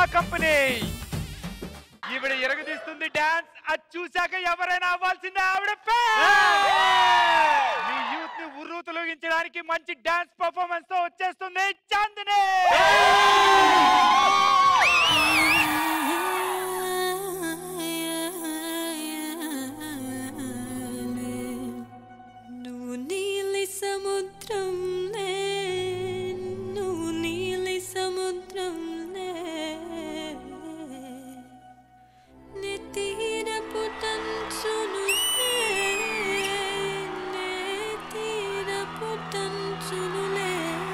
Company ఈవిడ ఎరగదీస్తుంది dance అది చూశాక ఎవరైనా అవ్వాల్సిందే ఆవిడ fan. మీ యూత్ ని ఉర్రు తొలగించడానికి మంచి డాన్స్ పర్ఫార్మెన్స్ తో వచ్చేస్తుంది చాందిని నువ్వు నీలి సముద్రంలే నువ్వు నీలి సముద్రంలే నే తీరపు టంచునులే నే తీరపు టంచునులే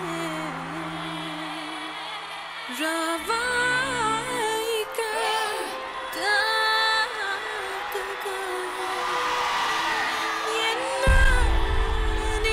రావాయిక తాకగా ఎన్నాని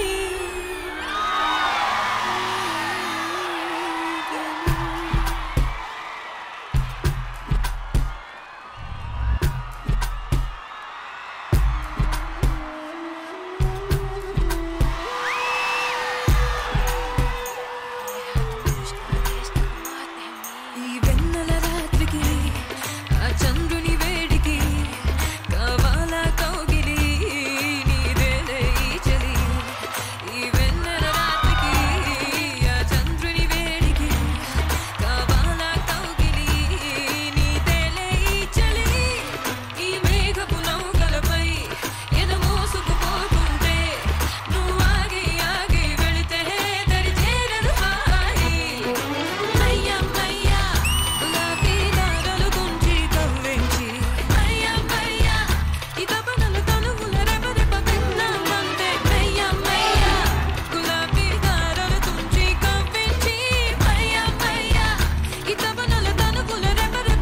ఈ వెన్నెల రాత్రికి ఆ చంద్రుని వేడికి కావాలా కౌగిలి నీదేలే ఈ చలి ఈ వెన్నెల రాత్రికి ఆ చంద్రుని వేడికి కావాలా కౌగిలి నీదేలే ఈ చలి ఈ మేఘపు నౌకలపై ఎద మోసుకుపోతుంటే నువ్వు ఆగి ఆగి వెళితే దరి చేరదు హాయి మయ్యా మయ్యా గులాబీ దారలు తుంచి కవ్వించి మయ్యా మయ్యా ఈ తపనలు తనువుల రెపరెప విన్నామంటే మయ్యా మయ్యా గులాబీ దారలు తుంచి కవ్వించి మయ్యా మయ్యా ఈ తపనలు తనువుల రెపరెప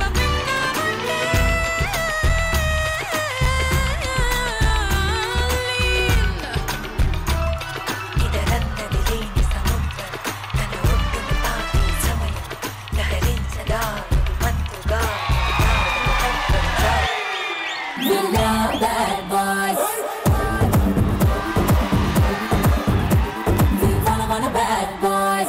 విన్నామంటే ఇదరందరి లేని సముద్రం తన ఒడ్డున తాకే సమయం లహరించగా మత్తుగా We love bad boys. We wanna wanna bad boys.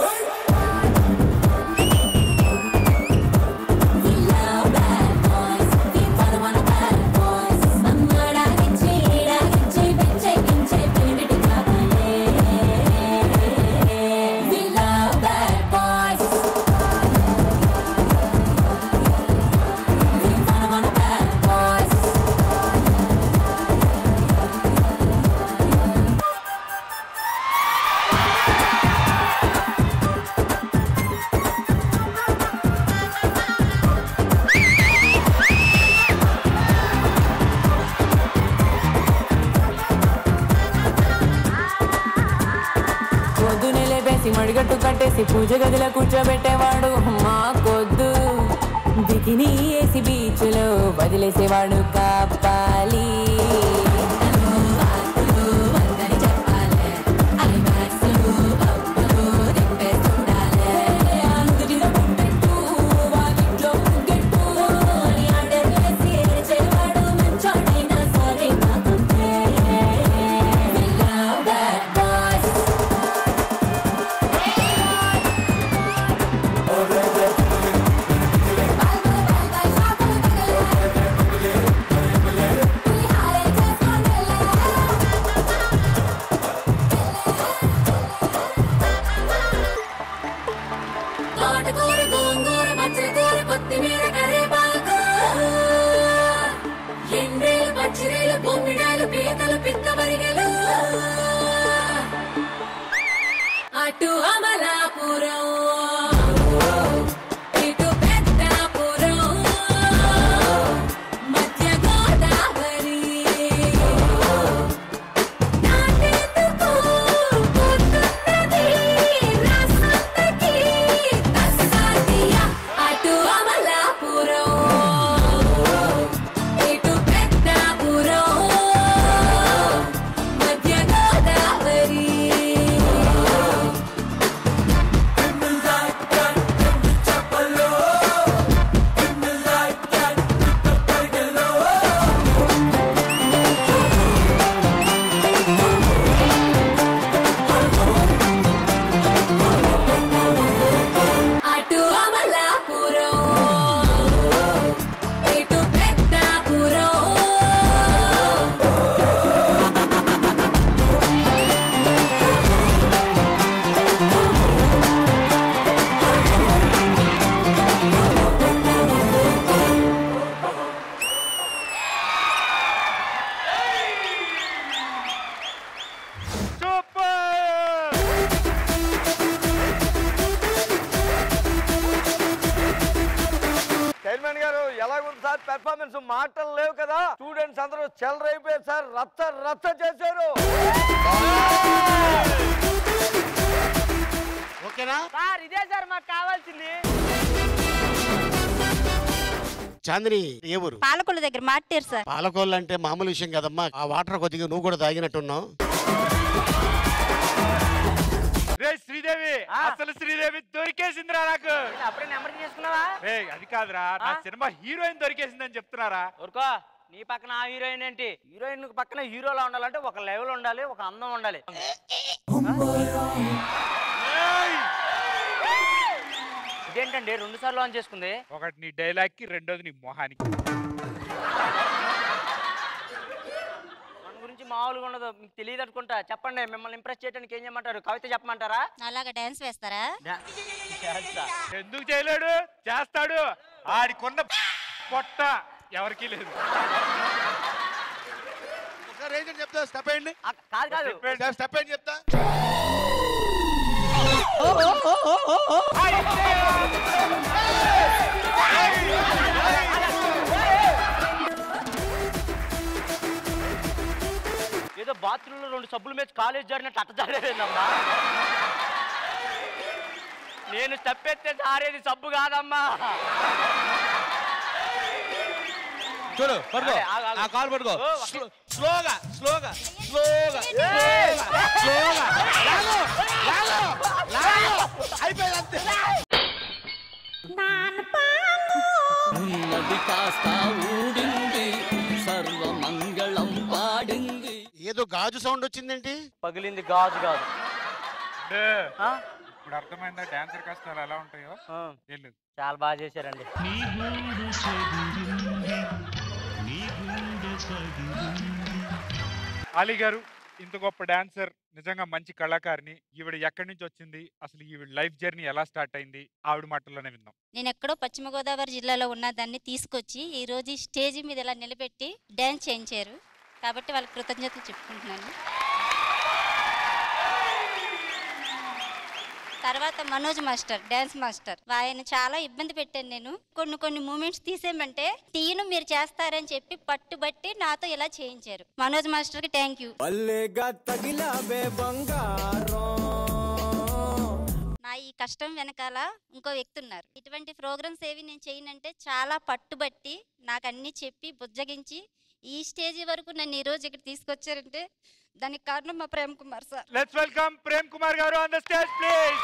We love bad boys. We wanna wanna bad boys. అమ్మడాగించి ఈడాగించి పిచ్చెక్కించే పిరిమిటి కాకులే. We love bad boys. We wanna wanna bad boys. పొద్దునే లేపేసి మడిగట్టు కట్టేసి పూజ గదిలో కూర్చోబెట్టేవాడు మా కొద్దు బికిని వేసి బీచ్లో వదిలేసేవాడు కాపాలి తోటకూర గోంగూర పచ్చకూర కొత్తిమీర కరివేపాకు ఎండ్రేలు పచ్చిరేలు బొమ్మిడాలు పీతలు పిత్త మరిగెలు అటు అమలాపురం ఇటు పెద్దాపురం మధ్య గోదావరి నాకెందుకు పుట్టున్నది రాసంతకి తస్సాదియా అటు అమలాపురం ఇటు పెద్దాపురం మధ్య గోదావరి పెర్ఫార్మెన్స్ మాటలు లేవు కదా స్టూడెంట్స్ అందరూ చెలరైపోయారు సార్ రచ్చ రచ్చ చేశారు ఓకేనా సార్ ఇదే సార్ మాకు కావాల్సింది చాందిని ఏ ఊరు పాలకొల్లు దగ్గర మార్టారు సార్ పాలకోళ్ళు అంటే మామూలు విషయం కదమ్మా ఆ వాటర్ కొద్దిగా నువ్వు కూడా తాగినట్టున్నావు రే శ్రీదేవి ఆ. అసలు శ్రీదేవి దొరికేసిందిరా నాకు అప్పుడే నెంబర్ చేసుకున్నావా రే అది కాదురా నా ఆ? సినిమా హీరోయిన్ దొరికేసిందని చెప్తున్నారా ఊరుకో నీ పక్కన ఆ హీరోయిన్ ఏంటి హీరోయిన్ పక్కన హీరోలా ఉండాలంటే ఒక లెవెల్ ఉండాలి ఒక అందం ఉండాలి ఏయ్! ఇదేంటండి రెండు సార్లు ఆన్ చేసుకుంది ఒకటి నీ డైలాగ్ కి రెండోది నీ మొహానికి మన గురించి మామూలుగా ఉండదు మీకు తెలియదు అనుకుంటా చెప్పండి మిమ్మల్ని ఇంప్రెస్ చేయడానికి ఏం చేయమంటారు కవిత చెప్పమంటారా అలాగా డాన్స్ వేస్తారా ఎందుకు చేయలేడు చేస్తాడు ఆడికున్న పొట్ట ఎవరికీ లేదు ఒకసారి ఏంటని చెప్తా స్టెప్ ఏంటి ఆ, కాదు కాదు చెప్పేయండి. స్టెప్ ఏంటి చెప్తా ఏదో బాత్రూమ్ లో రెండు సబ్బులు మీద కాలేజ్ జారినట్టు అట్ట జారేదమ్మా నేను స్టెప్ ఎత్తే జారేది సబ్బు కాదమ్మా చూడు పట్టుకో అరే, ఆగు, ఆగు. ఆ కాలు పట్టుకో ఓ, ఒక- స్లో- స్లోగా స్లోగా స్లోగా స్లోగా లాగు, లాగు, లాగు. అయిపోయింది అంతే ఉన్నది కాస్త ఊడింది సర్వమంగళం పాడింది ఏదో గాజు సౌండ్ వచ్చిందేంటి పగిలింది గాజు కాదు అంటే ఆ? ఇప్పుడు అర్థమైందా డాన్సర్ కష్టాలు ఎలా ఉంటాయో ఆ, వెళ్ళు చాలా బాగా చేశారండి అలీ గారు ఇంత గొప్ప డాన్సర్ నిజంగా మంచి కళాకారిణి ఈవిడ ఎక్కడి నుంచి వచ్చింది అసలు ఈవిడ లైఫ్ జర్నీ ఎలా స్టార్ట్ అయింది ఆవిడ మాటల్లోనే విందాం నేను ఎక్కడో పశ్చిమ గోదావరి జిల్లాలో ఉన్న దాన్ని తీసుకొచ్చి ఈ రోజు ఈ స్టేజ్ మీద ఇలా నిలబెట్టి డాన్స్ చేయించారు కాబట్టి వాళ్ళకి కృతజ్ఞతలు చెప్పుకుంటున్నాను తర్వాత మనోజ్ మాస్టర్ డాన్స్ మాస్టర్ ఆయన చాలా ఇబ్బంది పెట్టాను నేను కొన్ని కొన్ని మూమెంట్స్ తీసేయమంటే తీయను మీరు చేస్తారని చెప్పి పట్టుబట్టి నాతో ఇలా చేయించారు మనోజ్ మాస్టర్కి థ్యాంక్ యూ పల్లెగా తగిలాబే బంగారం నా ఈ కష్టం వెనకాల ఇంకో వ్యక్తి ఉన్నారు ఇటువంటి ప్రోగ్రామ్స్ ఏవి నేను చేయనంటే చాలా పట్టుబట్టి నాకు అన్ని చెప్పి బుజ్జగించి ఈ స్టేజ్ వరకు నన్ను ఈ రోజు ఇక్కడ తీసుకొచ్చారంటే దానికి కారణం మా Prem Kumar sir let's welcome Prem Kumar garu on the stage please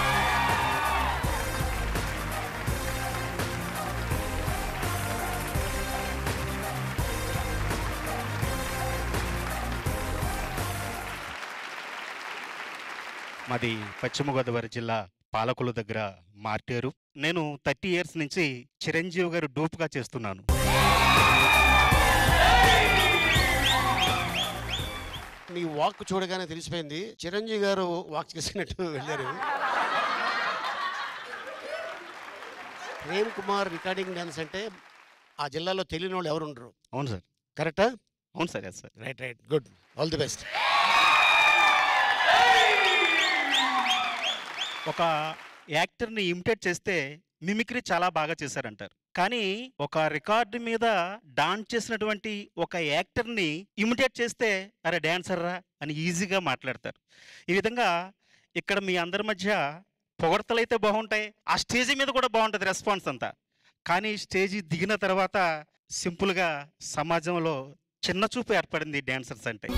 మాది పశ్చిమ గోదావరి జిల్లా పాలకుల దగ్గర మార్టేరు నేను థర్టీ ఇయర్స్ నుంచి చిరంజీవి గారు డూప్గా చేస్తున్నాను నీ వాక్ చూడగానే తెలిసిపోయింది చిరంజీవి గారు వాక్ చేసినట్టు వెళ్ళారు ప్రేమ్ కుమార్ రికార్డింగ్ డాన్స్ అంటే ఆ జిల్లాలో తెలియని వాళ్ళు ఎవరు ఉండరు అవును సార్ కరెక్టా అవును sir yes sir right right good all the best ఒక యాక్టర్ని ఇమిటేట్ చేస్తే మిమిక్రీ చాలా బాగా చేశారంటారు కానీ ఒక రికార్డు మీద డాన్స్ చేసినటువంటి ఒక యాక్టర్ని ఇమిటేట్ చేస్తే అరే డాన్సర్ రా అని ఈజీగా మాట్లాడతారు ఈ విధంగా ఇక్కడ మీ అందరి మధ్య పొగడతలు అయితే బాగుంటాయి ఆ స్టేజ్ మీద కూడా బాగుంటుంది రెస్పాన్స్ అంతా కానీ స్టేజీ దిగిన తర్వాత సింపుల్గా సమాజంలో చిన్న చూపు ఏర్పడింది డాన్సర్స్ అంటే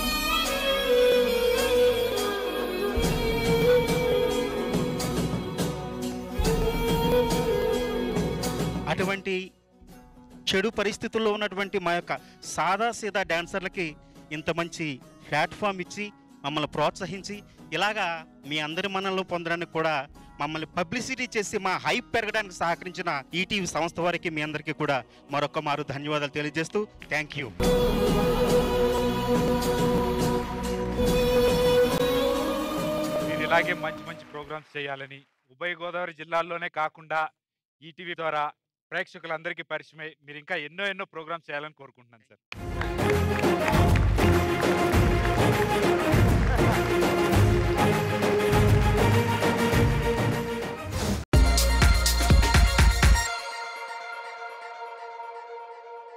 అటువంటి చెడు పరిస్థితుల్లో ఉన్నటువంటి మా యొక్క సాదా సీదా డాన్సర్లకి ఇంత మంచి ప్లాట్ఫామ్ ఇచ్చి మమ్మల్ని ప్రోత్సహించి ఇలాగా మీ అందరి మనలో పొందడానికి కూడా మమ్మల్ని పబ్లిసిటీ చేసి మా హైప్ పెరగడానికి సహకరించిన ఈటీవీ సంస్థ వారికి మీ అందరికీ కూడా మరొక మారు ధన్యవాదాలు తెలియజేస్తూ థ్యాంక్ యూ మీరు ఇలాగే మంచి మంచి ప్రోగ్రామ్స్ చేయాలని ఉభయ గోదావరి జిల్లాల్లోనే కాకుండా ఈటీవీ ద్వారా ప్రేక్షకులందరికీ పరిచయమై మీరు ఇంకా ఎన్నో ఎన్నో ప్రోగ్రామ్స్ చేయాలని కోరుకుంటున్నాను సార్